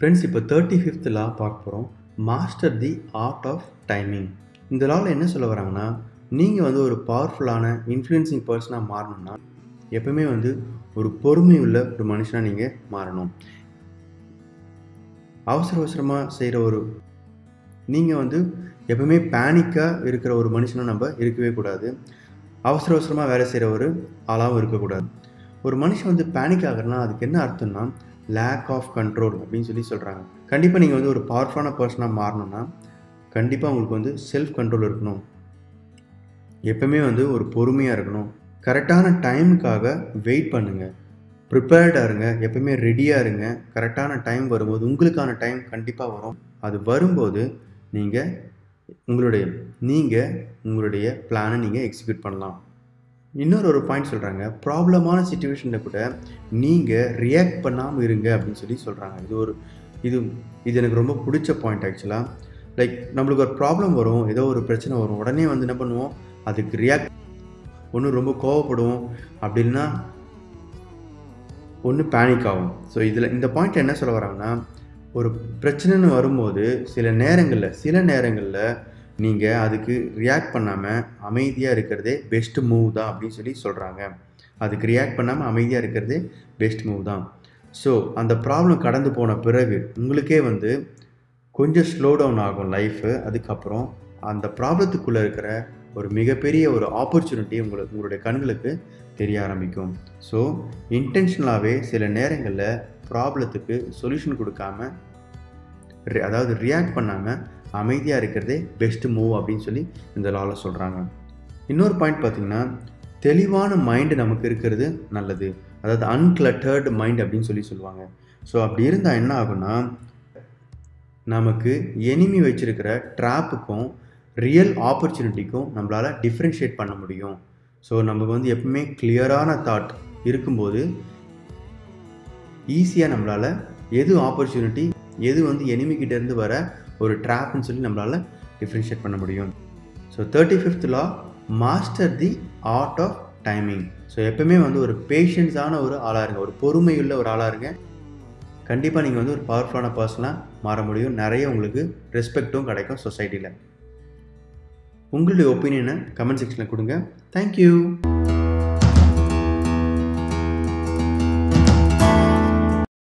friends இப்போ thirty fifth law பார்க்க போகிறோம் master the art of timing இந்த லாவில் என்ன சொல்ல வராங்கன்னா நீங்கள் வந்து ஒரு பவர்ஃபுல்லான இன்ஃப்ளூயன்சிங் பர்சனாக மாறணும்னா எப்பவுமே வந்து ஒரு பொறுமை உள்ள ஒரு மனுஷனாக நீங்கள் மாறணும் அவசர அவசரமாக செய்கிற ஒரு நீங்கள் வந்து எப்பவுமே பேனிக்காக இருக்கிற ஒரு மனுஷனும் நம்ம இருக்கவே கூடாது அவசர அவசரமாக வேலை செய்கிற ஒரு ஆளாகவும் இருக்கக்கூடாது ஒரு மனுஷன் வந்து பேனிக் ஆகுறனா அதுக்கு என்ன அர்த்தம்னா லேக் ஆஃப் கண்ட்ரோல் அப்படின்னு சொல்லி சொல்கிறாங்க கண்டிப்பாக நீங்கள் வந்து ஒரு பவர்ஃபுல்லான பர்சனாக மாறணும்னா கண்டிப்பாக உங்களுக்கு வந்து செல்ஃப் கண்ட்ரோல் இருக்கணும் எப்பவுமே வந்து ஒரு பொறுமையாக இருக்கணும் கரெக்டான டைமுக்காக வெயிட் பண்ணுங்கள் ப்ரிப்பேர்டாக இருங்க எப்பவுமே ரெடியாக இருங்க கரெக்டான டைம் வரும்போது உங்களுக்கான டைம் கண்டிப்பாக வரும் அது வரும்போது நீங்கள் உங்களுடைய நீங்கள் உங்களுடைய பிளானை நீங்கள் எக்ஸிக்யூட் பண்ணலாம் இன்னொரு ஒரு பாயிண்ட் சொல்கிறாங்க ப்ராப்ளமான சுச்சுவேஷனில் கூட நீங்கள் ரியாக்ட் பண்ணாமல் இருங்க அப்படின்னு சொல்லி சொல்கிறாங்க இது ஒரு இது இது எனக்கு ரொம்ப பிடிச்ச பாயிண்ட் ஆக்சுவலாக லைக் நம்மளுக்கு ஒரு ப்ராப்ளம் வரும் ஏதோ ஒரு பிரச்சனை வரும் உடனே வந்து என்ன பண்ணுவோம் அதுக்கு ரியாக்ட் ஒன்று ரொம்ப கோவப்படுவோம் அப்படின்னா ஒன்று பேனிக் ஆகும் ஸோ இதில் இந்த பாயிண்ட் என்ன சொல்ல வராங்கன்னா ஒரு பிரச்சனைன்னு வரும்போது சில நேரங்களில் சில நேரங்களில் நீங்கள் அதுக்கு ரியாக்ட் பண்ணாமல் அமைதியாக இருக்கிறதே பெஸ்ட் மூவ் தான் அப்படின்னு சொல்லி சொல்கிறாங்க அதுக்கு ரியாக்ட் பண்ணாமல் அமைதியாக இருக்கிறதே பெஸ்ட் மூவ் தான் ஸோ அந்த ப்ராப்ளம் கடந்து போன பிறகு உங்களுக்கே வந்து கொஞ்சம் ஸ்லோ டவுன் ஆகும் லைஃபு அதுக்கப்புறம் அந்த ப்ராப்ளத்துக்குள்ளே இருக்கிற ஒரு மிகப்பெரிய ஒரு ஆப்பர்ச்சுனிட்டி உங்களுக்கு உங்களுடைய கண்களுக்கு தெரிய ஆரம்பிக்கும் ஸோ இன்டென்ஷனலாகவே சில நேரங்களில் ப்ராப்ளத்துக்கு சொல்யூஷன் கொடுக்காம அதாவது ரியாக்ட் பண்ணாமல் அமைதியாக இருக்கிறதே பெஸ்ட் மூவ் அப்படின்னு சொல்லி இந்த லாவில் சொல்கிறாங்க இன்னொரு பாயிண்ட் பார்த்திங்கன்னா தெளிவான மைண்டு நமக்கு இருக்கிறது நல்லது அதாவது அன்கிளட்டர்டு மைண்ட் அப்படின்னு சொல்லி சொல்லுவாங்க ஸோ அப்படி இருந்தால் என்ன ஆகும்னா நமக்கு எனிமி வச்சுருக்கிற ட்ராப்புக்கும் ரியல் ஆப்பர்ச்சுனிட்டிக்கும் நம்மளால் டிஃப்ரென்ஷியேட் பண்ண முடியும் ஸோ நமக்கு வந்து எப்பவுமே கிளியரான தாட் இருக்கும்போது ஈஸியாக நம்மளால் எது ஆப்பர்ச்சுனிட்டி எது வந்து எனிமிக்கிட்டேருந்து வர ஒரு ட்ராப்னு சொல்லி நம்மளால் டிஃப்ரென்ஷியேட் பண்ண முடியும் so thirty fifth law master the art of timing so எப்பவுமே வந்து ஒரு பேஷன்ஸான ஒரு ஆளாக இருங்க ஒரு பொறுமையுள்ள ஒரு ஆளாக இருங்க கண்டிப்பாக நீங்கள் வந்து ஒரு பவர்ஃபுல்லான பர்சனாக மாற முடியும் நிறைய உங்களுக்கு ரெஸ்பெக்ட்டும் கிடைக்கும் சொசைட்டியில் உங்களுடைய ஒப்பீனியனை கமெண்ட் செக்ஷனில் கொடுங்க தேங்க்யூ